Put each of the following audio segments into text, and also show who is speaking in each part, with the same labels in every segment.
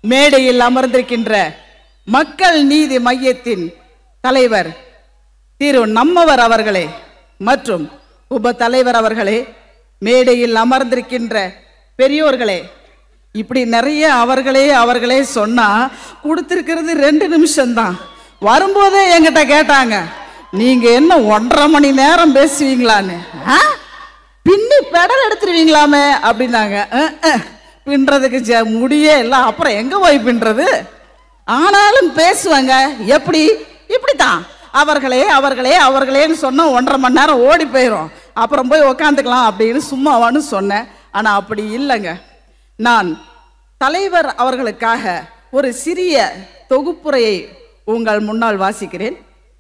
Speaker 1: மேடையில் அமர்ந்திருக்கின்ற மக்கள் நீதி மையத்தின் தலைவர் திரு நம்மவர் அவர்களே மற்றும் உப தலைவர் அவர்களே மேடையில் அமர்ந்திருக்கின்ற பெரியோர்களே இப்படி நிறைய அவர்களே அவர்களே சொன்னா கொடுத்திருக்கிறது ரெண்டு நிமிஷம்தான் வரும்போதே என்கிட்ட கேட்டாங்க நீங்க என்ன ஒன்றரை மணி நேரம் பேசுவீங்களான்னு ஆ? பின்னி பெடல் எடுத்துருவீங்களாமே அப்படின்னாங்க அஹ், அஹ். பின்றதுக்கு ஜ- முடியே இல்லை அப்புறம் எங்க போய் பின்றது ஆனாலும் பேசுவாங்க எப்படி இப்படித்தான் அவர்களே அவர்களே அவர்களேன்னு சொன்னா ஒன்றரை மணி நேரம் ஓடி போயிடும் அப்புறம் போய் உக்காந்துக்கலாம் அப்படின்னு சும்மாவான்னு சொன்னேன் ஆனா அப்படி இல்லைங்க நான் தலைவர் அவர்களுக்காக ஒரு சிறிய தொகுப்புரையை உங்கள் முன்னால் வாசிக்கிறேன்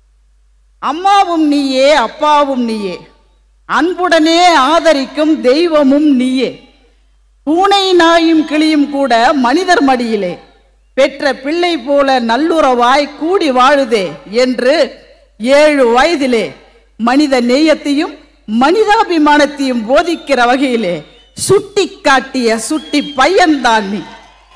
Speaker 1: அம்மாவும் நீயே அப்பாவும் நீயே அன்புடனே ஆதரிக்கும் தெய்வமும் நீயே பூனை நாயும் கிளியும் கூட மனிதர் மடியிலே பெற்ற பிள்ளை போல நல்லுறவாய் கூடி வாழுதே என்று ஏழு வயதிலே மனித நேயத்தையும் மனிதாபிமானத்தையும் போதிக்கிற வகையிலே சுட்டி காட்டிய சுட்டி பையன்தான் நீ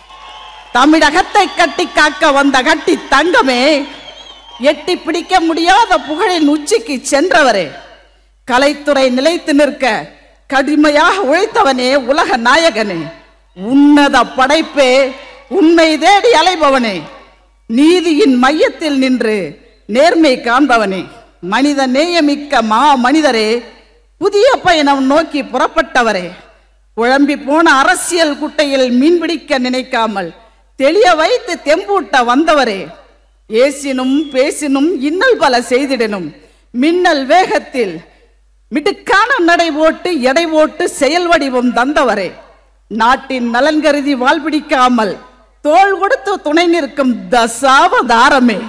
Speaker 1: தமிழகத்தை கட்டி காக்க வந்த கட்டி தங்கமே எட்டி பிடிக்க முடியாத புகழின் உச்சிக்கு சென்றவரே கலைத்துறை நிலைத்து நிற்க கடுமையாக உழைத்தவனே உலக நாயகனே உன்னத படைப்பே உண்மை தேடி அலைபவனே நீதியின் மையத்தில் நின்று நேர்மை காண்பவனே மனித நேயமிக்க மா மனிதரே புதிய பயணம் நோக்கி புறப்பட்டவரே குழம்பி போன அரசியல் குட்டையில் மீன்பிடிக்க நினைக்காமல் தெளிய வைத்து தெம்பூட்ட வந்தவரே ஏசினும் பேசினும் இன்னல் பல செய்திடனும் மின்னல் வேகத்தில் மிடுக்கான நடை போட்டு எடை போட்டு செயல் வடிவம் தந்தவரே நாட்டின் நலன் கருதி வாழ்பிடிக்காமல் தோள் கொடுத்து துணை நிற்கும் தசாவதாரமே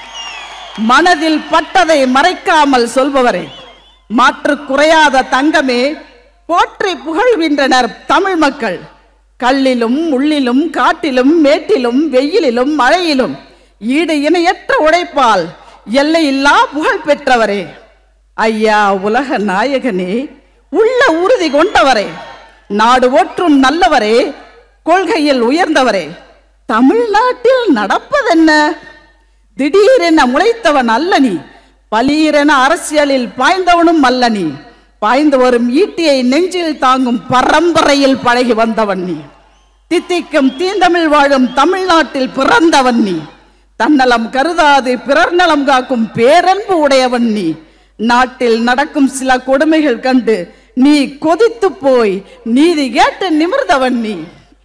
Speaker 1: மனதில் பட்டதை மறைக்காமல் சொல்பவரே மாற்று குறையாத தங்கமே போற்றி புகழ்கின்றனர் தமிழ் மக்கள் கல்லிலும் முள்ளிலும் காட்டிலும் மேட்டிலும் வெயிலிலும் மழையிலும் ஈடு இணையற்ற உழைப்பால் எல்லையில்லா புகழ் பெற்றவரே ஐயா உலக நாயகனே உள்ள உறுதி கொண்டவரே நாடு ஒற்றும் நல்லவரே கொள்கையில் உயர்ந்தவரே தமிழ்நாட்டில் நடப்பதென்ன திடீரென முளைத்தவன் அல்ல நீ பலீரென அரசியலில் பாய்ந்தவனும் அல்ல நீ பாய்ந்து வரும் ஈட்டியை நெஞ்சில் தாங்கும் பரம்பரையில் பழகி வந்தவன் நீ தித்திக்கும் தீந்தமிழ் வாழும் தமிழ்நாட்டில் பிறந்தவன் நீ தன்னலம் கருதாது பிறர் நலம் காக்கும் பேரன்பு உடையவன் நீ நாட்டில் நடக்கும் சில கொடுமைகள் கண்டு நீ கொதித்து போய் நீதி கேட்டு நிமிர்ந்தவன் நீ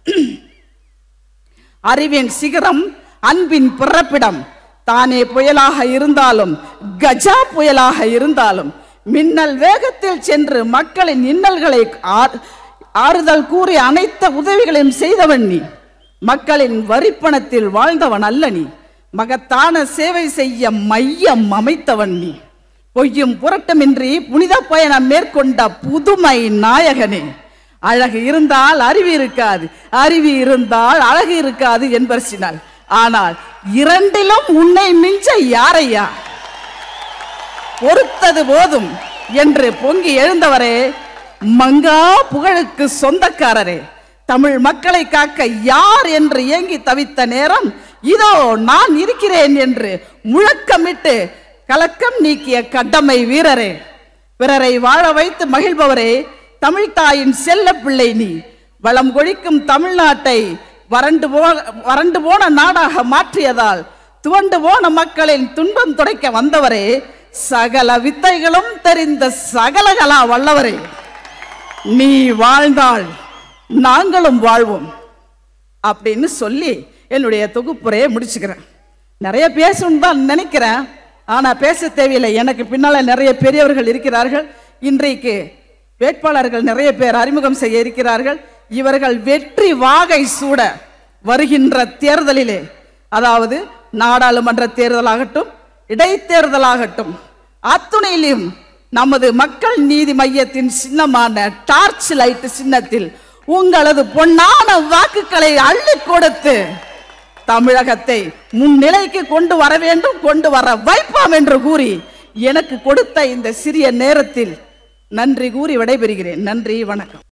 Speaker 1: அறிவின் சிகரம் அன்பின் பிறப்பிடம் தானே புயலாக இருந்தாலும் கஜா புயலாக இருந்தாலும் மின்னல் வேகத்தில் சென்று மக்களின் இன்னல்களை ஆர்- ஆறுதல் கூறி அனைத்த உதவிகளையும் செய்தவன் நீ மக்களின் வரிப்பணத்தில் வாழ்ந்தவன் அல்ல நீ மகத்தான சேவை செய்ய மையம் அமைத்தவன் நீ பொய்யும் புரட்டமின்றி புனித பயணம் மேற்கொண்ட புதுமை நாயகனே அழகு இருந்தால் அறிவு இருக்காது அறிவு இருந்தால் அழகு இருக்காது என்பர்சினால் ஆனால் இரண்டிலும் உன்னை மிஞ்ச யாரையா பொறுத்தது போதும் என்று பொங்கி எழுந்தவரே மங்கா புகழுக்கு சொந்தக்காரரே தமிழ் மக்களை காக்க யார் என்று ஏங்கி தவித்த நேரம் இதோ நான் இருக்கிறேன் என்று முழக்கமிட்டு கலக்கம் நீக்கிய கடமை வீரரே பிறரை வாழ வைத்து மகிழ்பவரே தமிழ்த்தாயின் செல்ல பிள்ளை நீ வளம் கொழிக்கும் தமிழ்நாட்டை வறண்டு போ வறண்டு போன நாடாக மாற்றியதால் துவண்டு போன மக்களின் துன்பம் துடைக்க வந்தவரே சகல வித்தைகளும் தெரிந்த சகலகலா வல்லவரே நீ வாழ்ந்தால் நாங்களும் வாழ்வோம் அப்படின்னு சொல்லி என்னுடைய தொகுப்புரையை முடிச்சுக்கிறேன் நிறைய பேசணும்னு தான் நினைக்கிறேன் ஆனா பேச தேவையில்லை எனக்கு பின்னால நிறைய பெரியவர்கள் இருக்கிறார்கள் இன்றைக்கு வேட்பாளர்கள் நிறைய பேர் அறிமுகம் செய்ய இருக்கிறார்கள் இவர்கள் வெற்றி வாகை சூட வருகின்ற தேர்தலிலே அதாவது நாடாளுமன்ற தேர்தலாகட்டும் இடைத்தேர்தலாகட்டும் அத்துணையிலும் நமது மக்கள் நீதி மையத்தின் சின்னமான டார்ச் லைட் சின்னத்தில் உங்களது பொன்னான வாக்குகளை அள்ளி கொடுத்து தமிழகத்தை முன்னிலைக்கு கொண்டு வர வேண்டும் கொண்டு வர வைப்போம் என்று கூறி எனக்கு கொடுத்த இந்த சிறிய நேரத்தில் நன்றி கூறி விடைபெறுகிறேன் நன்றி வணக்கம்